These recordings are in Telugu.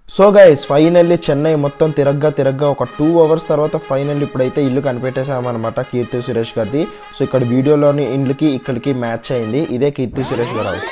సో గైస్ ఫైనల్లీ చెన్నై మొత్తం తిరగ్గా తిరగ్గా ఒక టూ అవర్స్ తర్వాత ఫైనల్ ఇప్పుడైతే ఇల్లు కనిపెట్టేసామన్నమాట కీర్తి సురేష్ గారిది సో ఇక్కడ వీడియోలోని ఇండ్లకి ఇక్కడికి మ్యాచ్ అయింది ఇదే Keerthy Suresh garu house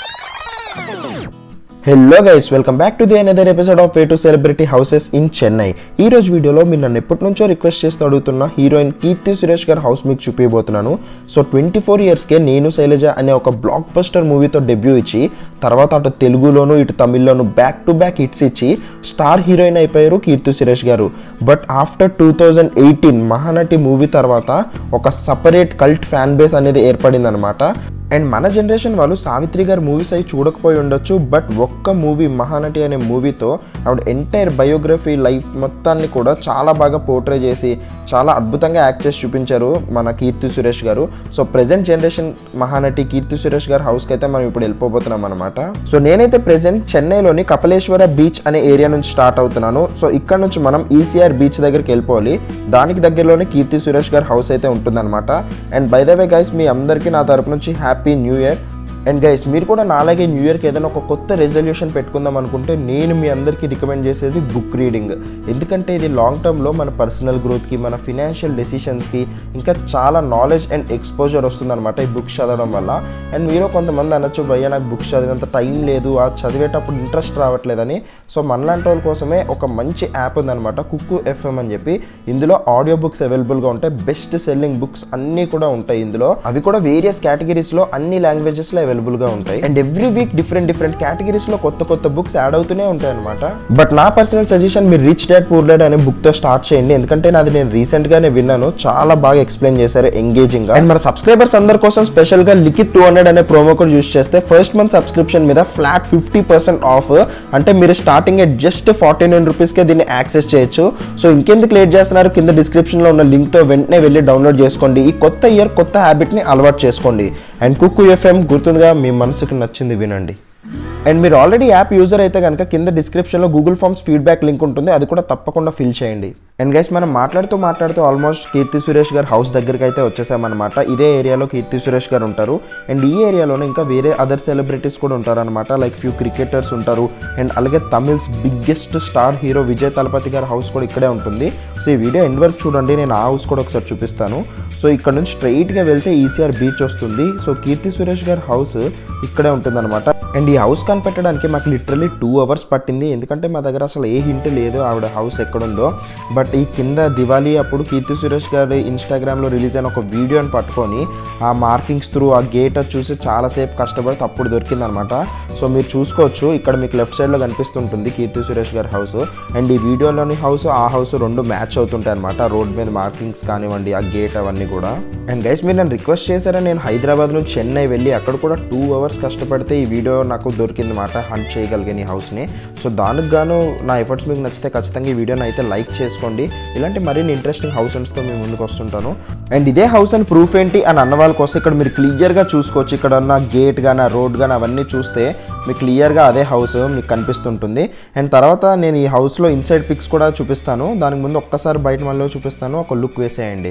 hello guys welcome back to the another episode of way to celebrity houses in Chennai ఈ రోజు వీడియోలో మీరు నన్ను ఎప్పటి నుంచో రిక్వెస్ట్ చేస్తూ అడుగుతున్న హీరోయిన్ కీర్తి సురేష్ గారి హౌస్ మీకు చూపించబోతున్నాను సో ట్వంటీ ఫోర్ ఇయర్స్కే నేను శైలజ అనే ఒక బ్లాక్ బస్టర్ మూవీతో డెబ్యూ ఇచ్చి తర్వాత అటు తెలుగులోను ఇటు తమిళ్లోను బ్యాక్ టు బ్యాక్ హిట్స్ ఇచ్చి స్టార్ హీరోయిన్ అయిపోయారు Keerthy Suresh garu but after two thousand eighteen Mahanati movie తర్వాత ఒక సపరేట్ కల్ట్ ఫ్యాన్ బేస్ అనేది ఏర్పడింది అనమాట అండ్ మన జనరేషన్ వాళ్ళు సావిత్రి గారి మూవీస్ అయి చూడకపోయి ఉండొచ్చు బట్ ఒక్క మూవీ మహానటి అనే మూవీతో ఆవిడ ఎంటైర్ బయోగ్రఫీ లైఫ్ మొత్తాన్ని కూడా చాలా బాగా పోర్ట్రే చేసి చాలా అద్భుతంగా యాక్ట్ చేసి చూపించారు మన Keerthy Suresh garu so present generation Mahanati Keerthy Suresh గారి హౌస్కి అయితే మనం ఇప్పుడు వెళ్ళిపోబోతున్నాం అనమాట సో నేనైతే ప్రెసెంట్ చెన్నైలోని కపలేశ్వర బీచ్ అనే ఏరియా నుంచి స్టార్ట్ అవుతున్నాను సో ఇక్కడ నుంచి మనం ఈసీఆర్ బీచ్ దగ్గరికి వెళ్ళిపోవాలి దానికి దగ్గరలోనే కీర్తి సురేష్ గారి హౌస్ అయితే ఉంటుందన్నమాట and by the way guys మీ అందరికీ నా తరపు నుంచి happy new year and guys మీరు కూడా నాలాగే న్యూ ఇయర్కి ఏదైనా ఒక కొత్త రెజల్యూషన్ పెట్టుకుందాం అనుకుంటే నేను మీ అందరికీ రికమెండ్ చేసేది బుక్ రీడింగ్ ఎందుకంటే ఇది లాంగ్ టర్మ్లో మన పర్సనల్ గ్రోత్కి మన ఫినాన్షియల్ డెసిషన్స్కి ఇంకా చాలా నాలెడ్జ్ అండ్ ఎక్స్పోజర్ వస్తుందన్నమాట ఈ బుక్స్ చదవడం వల్ల అండ్ మీరు కొంతమంది అనొచ్చు భయ్య నాకు బుక్స్ చదివేంత టైం లేదు ఆ చదివేటప్పుడు ఇంట్రెస్ట్ రావట్లేదని సో మనలాంటి వాళ్ళ కోసమే ఒక మంచి యాప్ ఉందన్నమాట కుక్కు ఎఫ్ఎం అని చెప్పి ఇందులో ఆడియో బుక్స్ అవైలబుల్గా ఉంటాయి బెస్ట్ సెల్లింగ్ బుక్స్ అన్నీ కూడా ఉంటాయి ఇందులో అవి కూడా వేరియస్ కేటగిరీస్లో అన్ని లాంగ్వేజెస్లో అవైలబుల్గా ఉంటాయి and every week different different కేటగిరీస్లో కొత్త కొత్త బుక్స్ యాడ్ అవుతూనే ఉంటాయి అనమాట బట్ నా పర్సనల్ సజెషన్ మీరు రిచ్ డాడ్ పూర్ డాడ్ అనే బుక్తో స్టార్ట్ చేయండి ఎందుకంటే నాది నేను రీసెంట్గానే విన్నాను చాలా బాగా ఎక్స్ప్లెయిన్ చేశారు ఎంగేజింగ్ అండ్ మన సబ్స్క్రైబర్స్ అందరి కోసం స్పెషల్గా లికిట్ టూ హండ్రెడ్ అనే ప్రోమో కోడ్ యూస్ చేస్తే ఫస్ట్ మంత్ సబ్స్క్రిప్షన్ మీద ఫ్లాట్ ఫిఫ్టీ పర్సెంట్ ఆఫ్ అంటే మీరు starting at just forty nine రూపీస్కే దీన్ని యాక్సెస్ చేయొచ్చు సో ఇంకెందుకు లేట్ చేస్తున్నారు కింద డిస్క్రిప్షన్లో ఉన్న లింక్తో వెంటనే వెళ్ళి డౌన్లోడ్ చేసుకోండి ఈ కొత్త ఇయర్ కొత్త హ్యాబిట్ని అలవాటు చేసుకోండి అండ్ కుక్కు ఎఫ్ఎం గుర్తుందిగా మీ మనసుకు నచ్చింది వినండి అండ్ మీరు ఆల్రెడీ యాప్ యూజర్ అయితే కనుక కింద డిస్క్రిప్షన్లో గూగుల్ ఫామ్స్ ఫీడ్బ్యాక్ లింక్ ఉంటుంది అది కూడా తప్పకుండా ఫిల్ చేయండి అండ్ గైస్ మనం మాట్లాడుతూ మాట్లాడుతూ ఆల్మోస్ట్ కీర్తి సురేష్ గారు హౌస్ దగ్గరికి అయితే వచ్చేసామన్నమాట ఇదే ఏరియాలో కీర్తి సురేష్ గారు ఉంటారు అండ్ ఈ ఏరియాలోనే ఇంకా వేరే అదర్ సెలబ్రిటీస్ కూడా ఉంటారు అనమాట లైక్ ఫ్యూ క్రికెటర్స్ ఉంటారు అండ్ అలాగే Tamil's biggest star hero Vijay Thalapathy గారి హౌస్ కూడా ఇక్కడే ఉంటుంది సో ఈ వీడియో ఎండ్ వరకు చూడండి నేను ఆ హౌస్ కూడా ఒకసారి చూపిస్తాను సో ఇక్కడ నుంచి స్ట్రైట్గా వెళ్తే ఈసీఆర్ బీచ్ వస్తుంది సో కీర్తి సురేష్ గారి హౌస్ ఇక్కడే ఉంటుందన్నమాట అండ్ ఈ హౌస్ కనిపెట్టడానికి మాకు లిటరలీ టూ అవర్స్ పట్టింది ఎందుకంటే మా దగ్గర అసలు ఏ హింట్ లేదు ఆవిడ హౌస్ ఎక్కడుందో బట్ ఈ కింద దివాళీ అప్పుడు కీర్తి సురేష్ గారి ఇన్స్టాగ్రామ్లో రిలీజ్ అయిన ఒక వీడియోని పట్టుకొని ఆ మార్కింగ్స్ త్రూ ఆ గేట్ అది చూసి చాలాసేపు కష్టపడి అప్పుడు దొరికిందనమాట సో మీరు చూసుకోవచ్చు ఇక్కడ మీకు లెఫ్ట్ సైడ్లో కనిపిస్తుంటుంది కీర్తి సురేష్ గారి హౌస్ అండ్ ఈ వీడియోలోని హౌస్ ఆ హౌస్ రెండు మ్యాచ్ అవుతుంటాయి అనమాట రోడ్ మీద మార్కింగ్స్ కానివ్వండి ఆ గేట్ అవన్నీ కూడా అండ్ గైస్ మీరు నన్ను రిక్వెస్ట్ చేశారా నేను హైదరాబాద్ నుంచి చెన్నై వెళ్ళి అక్కడ కూడా టూ అవర్స్ కష్టపడితే ఈ వీడియో నాకు దొరికింది మాట హంట్ చేయగలిగాను ఈ హౌస్ని సో దానికి గాను నా ఎఫర్ట్స్ మీకు నచ్చితే ఖచ్చితంగా ఈ వీడియోని అయితే లైక్ చేసుకోండి ఇలాంటి మరిన్ని ఇంట్రెస్టింగ్ హౌస్ తో మేము ముందుకు వస్తుంటాను అండ్ ఇదే హౌస్ అని ప్రూఫ్ ఏంటి అని అన్న వాళ్ళ కోసం ఇక్కడ మీరు క్లియర్గా చూసుకోవచ్చు ఇక్కడ ఉన్న గేట్ కానీ ఆ రోడ్ కానీ అవన్నీ చూస్తే మీకు క్లియర్గా అదే హౌస్ మీకు కనిపిస్తుంటుంది అండ్ తర్వాత నేను ఈ హౌస్లో ఇన్సైడ్ పిక్స్ కూడా చూపిస్తాను దానికి ముందు ఒక్కసారి బయట మళ్ళీ చూపిస్తాను ఒక లుక్ వేసేయండి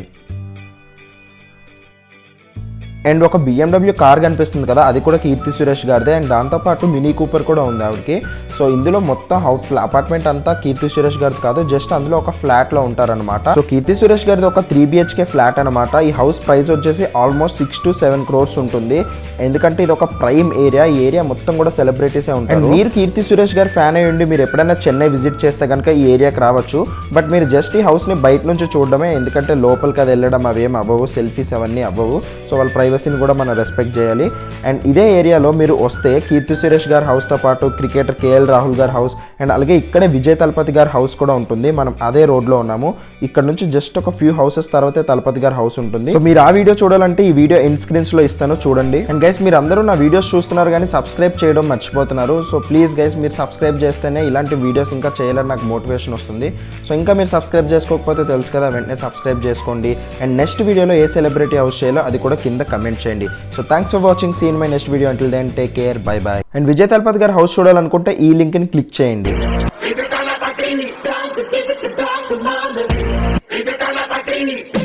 అండ్ ఒక బిఎండబ్ల్యూ కార్ కనిపిస్తుంది కదా అది కూడా కీర్తి సురేష్ గారిదే అండ్ దాంతోపాటు మినీ కూపర్ కూడా ఉంది ఆవిడకి సో ఇందులో మొత్తం హౌ అపార్ట్మెంట్ అంతా కీర్తి సురేష్ గారిది కాదు జస్ట్ అందులో ఒక ఫ్లాట్ లో ఉంటారనమాట సో కీర్తి సురేష్ గారిది ఒక త్రీ బిహెచ్కే ఫ్లాట్ అనమాట ఈ హౌస్ ప్రైస్ వచ్చేసి almost six to seven crores ఉంటుంది ఎందుకంటే ఇది ఒక ప్రైమ్ ఏరియా ఈ ఏరియా మొత్తం కూడా సెలబ్రిటీసే ఉంటారు మీరు కీర్తి సురేష్ గారి ఫ్యాన్ అయ్యి ఉండి మీరు ఎప్పుడైనా చెన్నై విజిట్ చేస్తే కనుక ఈ ఏరియాకి రావచ్చు బట్ మీరు జస్ట్ ఈ హౌస్ ని బయట నుంచి చూడడమే ఎందుకంటే లోపలికి అది వెళ్ళడం అవేం అవ్వవు సెల్ఫీస్ అవన్నీ అవ్వవు సో వాళ్ళ ప్రైవసీని కూడా మనం రెస్పెక్ట్ చేయాలి అండ్ ఇదే ఏరియాలో మీరు వస్తే కీర్తి సురేష్ గారి హౌస్తో పాటు క్రికెటర్ కేఎల్ రాహుల్ గారి హౌస్ అండ్ అలాగే ఇక్కడే విజయ్ తలపతి గారి హౌస్ కూడా ఉంటుంది మనం అదే రోడ్లో ఉన్నాము ఇక్కడ నుంచి జస్ట్ ఒక ఫ్యూ హౌసెస్ తర్వాతే తలపతి గారి హౌస్ ఉంటుంది సో మీరు ఆ వీడియో చూడాలంటే ఈ వీడియో ఎండ్ స్క్రీన్స్ లో ఇస్తాను చూడండి అండ్ గైస్ మీరు అందరూ నా వీడియోస్ చూస్తున్నారు కానీ సబ్స్క్రైబ్ చేయడం మర్చిపోతున్నారు సో ప్లీజ్ గైస్ మీరు సబ్స్క్రైబ్ చేస్తేనే ఇలాంటి వీడియోస్ ఇంకా చేయాలని నాకు మోటివేషన్ వస్తుంది సో ఇంకా మీరు సబ్స్క్రైబ్ చేసుకోకపోతే తెలుసు కదా వెంటనే సబ్స్క్రైబ్ చేసుకోండి అండ్ నెక్స్ట్ వీడియోలో ఏ సెలబ్రిటీ హౌస్ చేయాలో అది కూడా కింద కమెంట్ చేయండి so thanks for watching seen my next video until then take care bye bye and Vijay Thalapathy గారి హౌస్ చూడాలనుకుంటే ఈ లింక్ ని క్లిక్ చేయండి Ide kalapati, down to give it to back to mama. Ide kalapati,